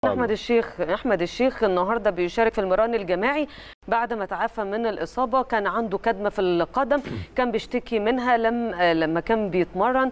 احمد الشيخ احمد الشيخ النهارده بيشارك في المران الجماعي بعد ما تعافى من الاصابه كان عنده كدمه في القدم كان بيشتكي منها لم لما كان بيتمرن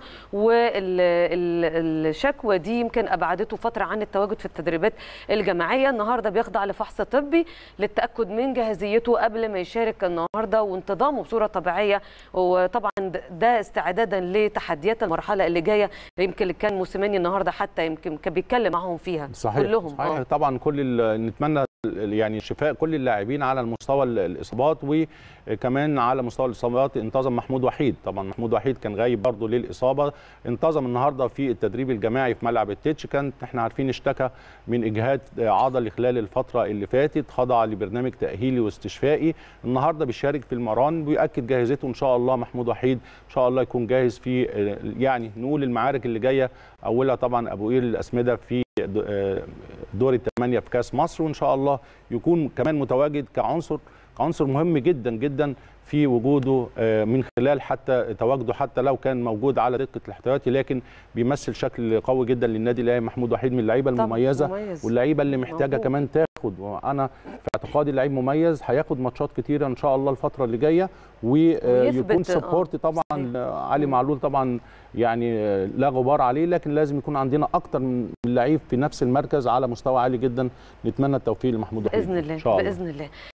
والشكوى دي يمكن ابعدته فتره عن التواجد في التدريبات الجماعيه النهارده بيخضع لفحص طبي للتاكد من جاهزيته قبل ما يشارك النهارده وانتظامه بصوره طبيعيه وطبعا ده استعدادا لتحديات المرحله اللي جايه يمكن اللي كان موسيماني النهارده حتى يمكن كان بيتكلم معاهم فيها صحيح كلهم صحيح آه. طبعا كل ال- نتمنى ال- يعني شفاء كل اللاعبين على المستوى ال- الاصابات وكمان على مستوى الاصابات انتظم محمود وحيد طبعا محمود وحيد كان غايب برضه للاصابه انتظم النهارده في التدريب الجماعي في ملعب التتش كان احنا عارفين اشتكى من اجهاد عضلي خلال الفتره اللي فاتت خضع لبرنامج تاهيلي واستشفائي النهارده بيشارك في المران بيأكد جاهزيته ان شاء الله محمود وحيد ان شاء الله يكون جاهز في آه، يعني نقول المعارك اللي جايه اولها طبعا ابو قير الاسمده في د- آه، دور الثمانيه في كاس مصر وان شاء الله يكون كمان متواجد كعنصر عنصر مهم جدا جدا في وجوده آه، من خلال حتى تواجده حتى لو كان موجود على دقه الاحتياطي لكن بيمثل شكل قوي جدا للنادي الاهلي محمود وحيد من اللعيبه طبعاً، المميزه مميز. واللعيبه اللي محتاجه موهوب. كمان تاخد وانا في اعتقادي لعيب مميز هياخد ماتشات كتيره ان شاء الله الفتره اللي جايه ويكون ويثبت- آه، سبورت طبعا صحيح. علي معلول طبعا يعني آه، لا غبار عليه لكن لازم يكون عندنا اكتر من لعيب في نفس المركز على مستوى عالي جدا نتمنى التوفيق لمحمود وحيد باذن الله ان شاء الله باذن الله